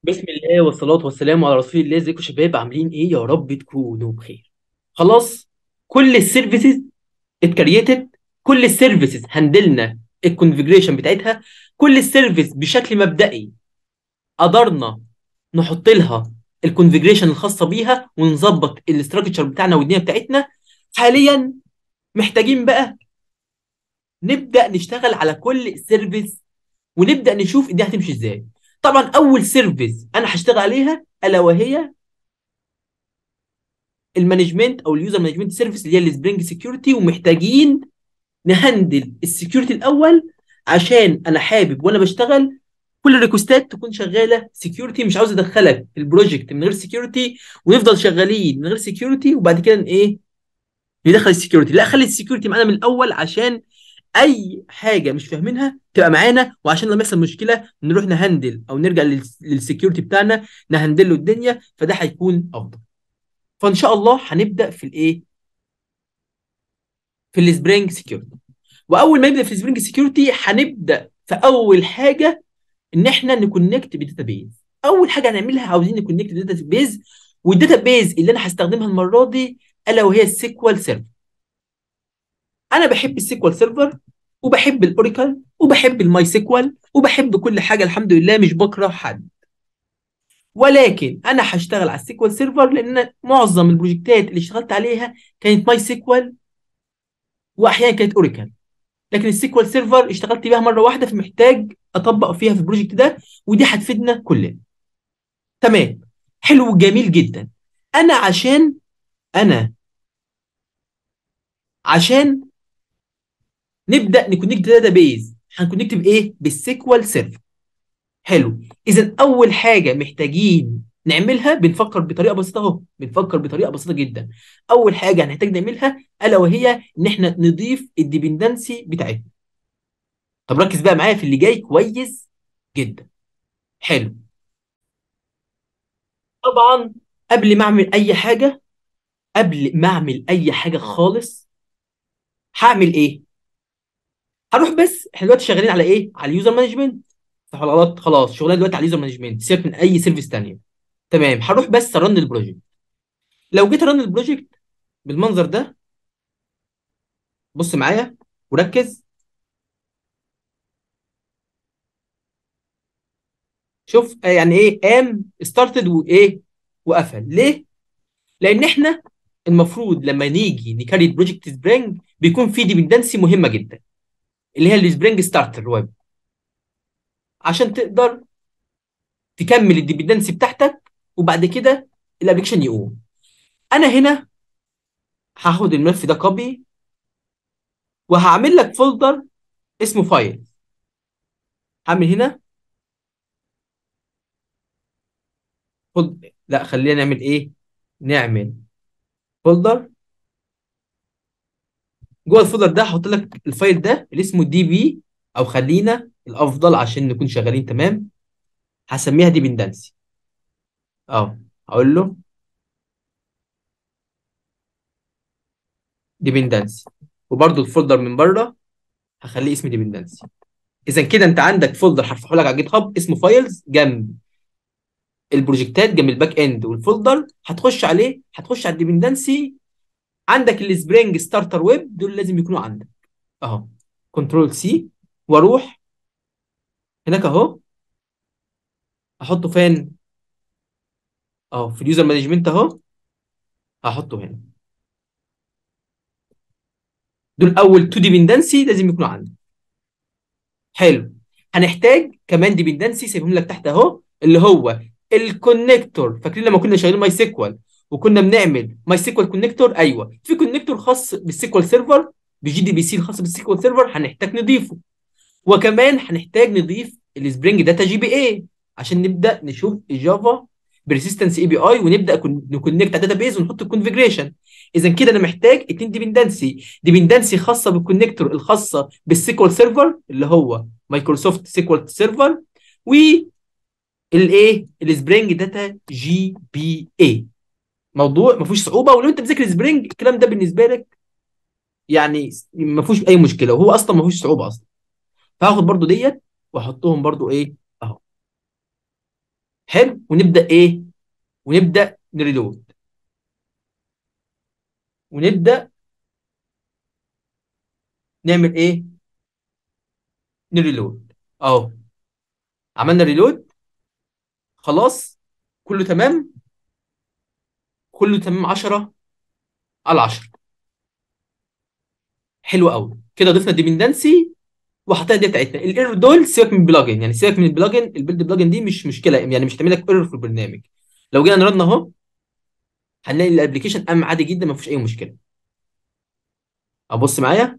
بسم الله والصلاة والسلام على رسول الله ازيكم يا شباب عاملين ايه يا رب تكونوا بخير خلاص كل السيرفيسز اتكريتد كل السيرفيسز هندلنا الكونفيجريشن بتاعتها كل السيرفيس بشكل مبدئي قدرنا نحط لها الكونفيجريشن الخاصة بيها ونظبط الاستراكشر بتاعنا والدنيا بتاعتنا حاليا محتاجين بقى نبدأ نشتغل على كل سيرفيس ونبدأ نشوف الدنيا هتمشي ازاي طبعا اول سيرفيس انا هشتغل عليها الا وهي المانجمنت او اليوزر مانجمنت سيرفيس اللي هي السبرينج سكيورتي ومحتاجين نهندل السكيورتي الاول عشان انا حابب وانا بشتغل كل الريكوستات تكون شغاله سكيورتي مش عاوز ادخلك في البروجكت من غير سكيورتي ونفضل شغالين من غير سكيورتي وبعد كده ايه ندخل السكيورتي لا خلي السكيورتي معانا من الاول عشان اي حاجه مش فاهمينها تبقى معانا وعشان لما يحصل مشكله نروح نهندل او نرجع للسكيورتي بتاعنا نهندل له الدنيا فده هيكون افضل فان شاء الله هنبدا في الايه في السبرينج سكيورتي واول ما نبدا في السبرينج سكيورتي هنبدا في اول حاجه ان احنا نكونكت بداتابيز اول حاجه هنعملها عاوزين نكونكت بداتابيز والداتابيز اللي انا هستخدمها المره دي الا وهي السيكوال سيرفر انا بحب السيكوال سيرفر وبحب الاوراكل وبحب الماي سيكوال وبحب كل حاجه الحمد لله مش بكره حد ولكن انا هشتغل على السيكوال سيرفر لان معظم البروجكتات اللي اشتغلت عليها كانت ماي سيكوال واحيانا كانت اوراكل لكن السيكوال سيرفر اشتغلت بيها مره واحده فمحتاج اطبق فيها في البروجكت ده ودي هتفيدنا كلنا تمام حلو جميل جدا انا عشان انا عشان نبدا نكونكت داتابيز هنكونكت بايه بالسيكوال سيرفر حلو اذا اول حاجه محتاجين نعملها بنفكر بطريقه بسيطه اهو بنفكر بطريقه بسيطه جدا اول حاجه هنحتاج نعملها الا وهي ان احنا نضيف الديبندنسي بتاعتنا طب ركز بقى معايا في اللي جاي كويس جدا حلو طبعا قبل ما اعمل اي حاجه قبل ما اعمل اي حاجه خالص هعمل ايه هروح بس احنا دلوقتي شغالين على ايه على اليوزر مانجمنت صح ولا غلط خلاص شغلنا دلوقتي على اليوزر مانجمنت سيبك من اي سيرفيس ثانيه تمام هروح بس رن البروجكت لو جيت رن البروجكت بالمنظر ده بص معايا وركز شوف يعني ايه قام ستارتد وايه وقفل ليه لان احنا المفروض لما نيجي نكريت بروجكت سبرينج بيكون في ديبندنسي مهمه جدا اللي هي السبرينج ستارتر ويب عشان تقدر تكمل الديبندنسي بتاعتك وبعد كده الابلكيشن يقوم انا هنا هاخد الملف ده كوبي وهعمل لك فولدر اسمه فايل هعمل هنا خد لا خلينا نعمل ايه نعمل فولدر جوه الفولدر ده هحط لك الفايل ده اللي اسمه دي بي او خلينا الافضل عشان نكون شغالين تمام هسميها ديبندنسي اه اقول له ديبندنسي وبرده الفولدر من بره هخليه اسم ديبندنسي اذا كده انت عندك فولدر هفتحه لك على جيت هاب اسمه فايلز جنب البروجكتات جنب الباك اند والفولدر هتخش عليه هتخش على الديبندنسي عندك السبرينج ستارتر ويب دول لازم يكونوا عندك اهو كنترول سي واروح هناك اهو احطه فين اهو في اليوزر مانجمنت اهو هحطه هنا دول اول تو ديبندنسي لازم يكونوا عندك حلو هنحتاج كمان ديبندنسي سايبهم لك تحت اهو اللي هو الكونكتور فاكرين لما كنا شغالين ماي سيكوال وكنا بنعمل ماي سيكوال كونكتور ايوه في كونكتور خاص بالسيكوال سيرفر بجي دي بي سي الخاص بالسيكوال سيرفر هنحتاج نضيفه وكمان هنحتاج نضيف السبرينج داتا جي بي اي عشان نبدا نشوف الجافا بريسيستنس اي بي اي ونبدا نكونكت على بيز ونحط الكونفجريشن اذا كده انا محتاج اتنين ديبندنسي ديبندنسي خاصه بالكونكتور الخاصه بالسيكوال سيرفر اللي هو مايكروسوفت سيكوال سيرفر و الايه السبرينج داتا جي بي اي موضوع ما فيهوش صعوبه ولو انت بتذاكر سبرينج الكلام ده بالنسبه لك يعني ما فيهوش اي مشكله وهو اصلا ما فيهوش صعوبه اصلا فهاخد برضو ديت واحطهم برضو ايه اهو حلو ونبدا ايه ونبدا نريلود ونبدا نعمل ايه نريلود اهو عملنا ريلود خلاص كله تمام كله تمام 10 على 10 حلو قوي كده ضفنا الديبندنسي وحطينا دي بتاعتنا الايرور دول سيبك من البلجن يعني سيبك من البلجن البيلد بلجن دي مش مشكله يعني مش هتعمل لك ايرور في البرنامج لو جينا نردنا اهو هنلاقي الابلكيشن قام عادي جدا ما فيش اي مشكله ابص معايا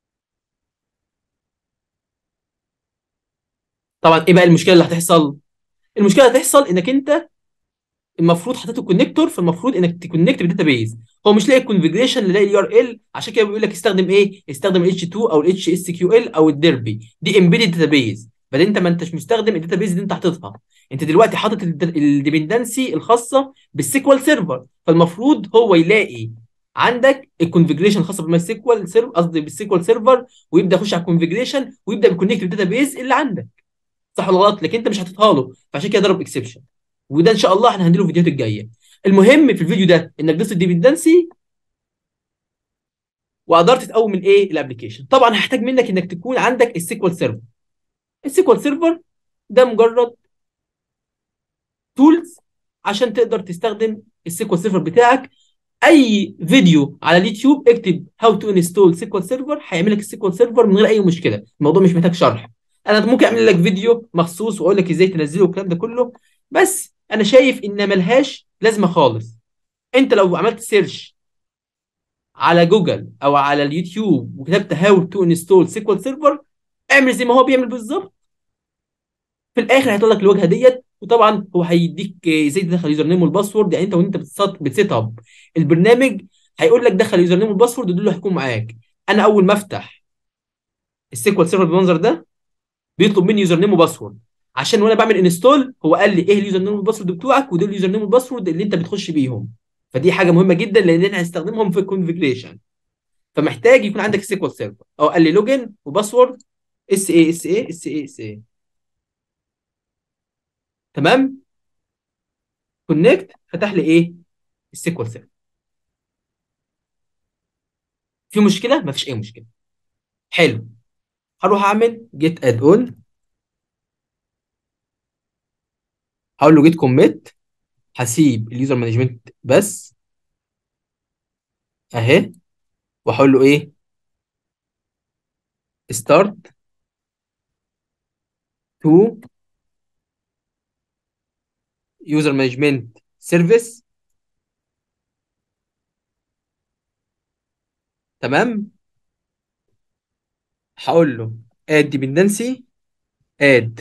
طبعا ايه بقى المشكله اللي هتحصل المشكله اللي هتحصل انك انت المفروض حطيت الكونكتور فالمفروض انك تكونكت بالداتابيز هو مش لاقي الكونفجريشن اللي لاقي اليو ار ال عشان كده بيقول لك استخدم ايه استخدم اتش 2 او الاتش اس كيو ال او الديربي دي امبيدد داتابيز بعدين انت ما انتش مستخدم الداتابيز اللي انت حاططها انت دلوقتي حاطط الديبندنسي الخاصه بالسيكوال سيرفر فالمفروض هو يلاقي عندك الكونفجريشن الخاصه بالماي سيكوال سيرفر قصدي بالسيكوال سيرفر ويبدا يخش على الكونفجريشن ويبدا يكونكت بالداتابيز اللي عندك صح ولا غلط لكن انت مش حاططها له فعشان كده ضرب اكسبشن وده ان شاء الله احنا هنديله الفيديوهات الجايه المهم في الفيديو ده انك ضفت الديبندنسي وقدرت تقوم من ايه الابلكيشن طبعا هحتاج منك انك تكون عندك السيكوال سيرفر السيكوال سيرفر ده مجرد تولز عشان تقدر تستخدم السيكوال سيرفر بتاعك اي فيديو على اليوتيوب اكتب هاو تو انستول سيكوال سيرفر هيعمل لك السيكوال سيرفر من غير اي مشكله الموضوع مش محتاج شرح انا ممكن اعمل لك فيديو مخصوص واقول لك ازاي تنزله والكلام ده كله بس انا شايف ان ملهاش لازمه خالص انت لو عملت سيرش على جوجل او على اليوتيوب وكتبت هاو تو انستول سيكوال سيرفر اعمل زي ما هو بيعمل بالظبط في الاخر هيطلع لك الواجهه ديت وطبعا هو هيديك ازاي تدخل يوزر نيم والباسورد يعني انت وانت بتسيت اب البرنامج هيقول لك دخل يوزر نيم والباسورد ودول هيكون معاك انا اول ما افتح السيكوال سيرفر بالمنظر ده بيطلب مني يوزر نيم وباسورد عشان وانا بعمل انستول هو قال لي ايه اليوزر نيم والباسورد بتوعك ودول اليوزر نيم والباسورد اللي انت بتخش بيهم فدي حاجه مهمه جدا لان احنا هنستخدمهم في الكونفجريشن فمحتاج يكون عندك سيكوال سيرفر او قال لي لوجن وباسورد اس اي اس اي اس اي اس اي تمام كونكت فتح لي ايه السيكوال سيرفر في مشكله مفيش اي مشكله حلو هروح اعمل جيت اد اون هقول له جيت كوميت هسيب اليوزر مانجمنت بس اهي واقول له ايه ستارت تو يوزر مانجمنت سيرفيس تمام هقول له اد ديبندنسي اد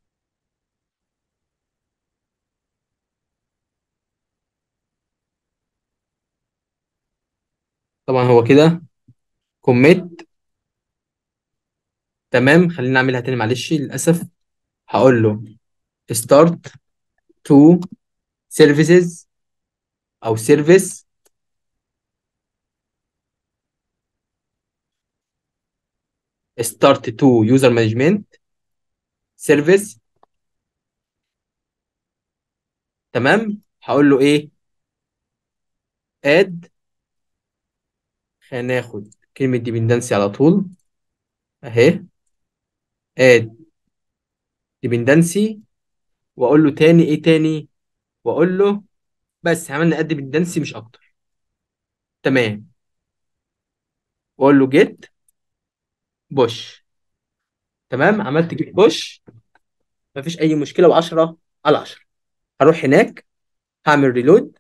طبعا هو كده كوميت تمام خلينا نعملها تاني معلش للاسف هقول له ستارت تو سيرفيسز او سيرفيس ستارت تو يوزر مانجمنت سيرفيس تمام هقول له ايه اد خلينا ناخد كلمة ديبندنسي على طول اهي اد ديبندنسي واقول له تاني ايه تاني واقول له بس عملنا اد ديبندنسي مش اكتر تمام واقول له جيت بوش تمام عملت جيت بوش مفيش اي مشكله و10 على 10 هروح هناك هعمل ريلود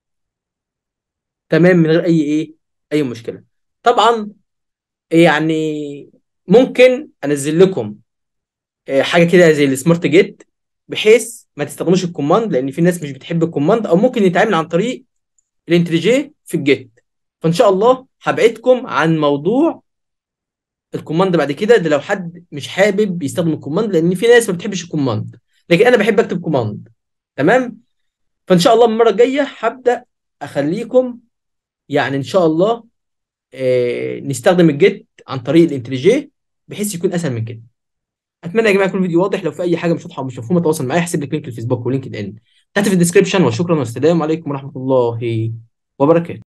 تمام من غير اي ايه اي مشكله طبعا يعني ممكن انزل لكم حاجه كده زي السمارت جيت بحيث ما تستخدموش الكوماند لان في ناس مش بتحب الكوماند او ممكن يتعامل عن طريق الانتريجي في الجيت فان شاء الله هبعدكم عن موضوع الكوماند بعد كده ده لو حد مش حابب يستخدم الكوماند لان في ناس ما بتحبش الكوماند لكن انا بحب اكتب كوماند تمام فان شاء الله المره الجايه هبدا اخليكم يعني ان شاء الله آه نستخدم الجيت عن طريق الانتريجي بحيث يكون اسهل من كده اتمنى يا جماعه يكون الفيديو واضح لو في اي حاجه مش واضحه او مش مفهومه تواصل معايا احسب لك لينك الفيسبوك ولينكد ان تحت في الديسكربشن وشكرا والسلام عليكم ورحمه الله وبركاته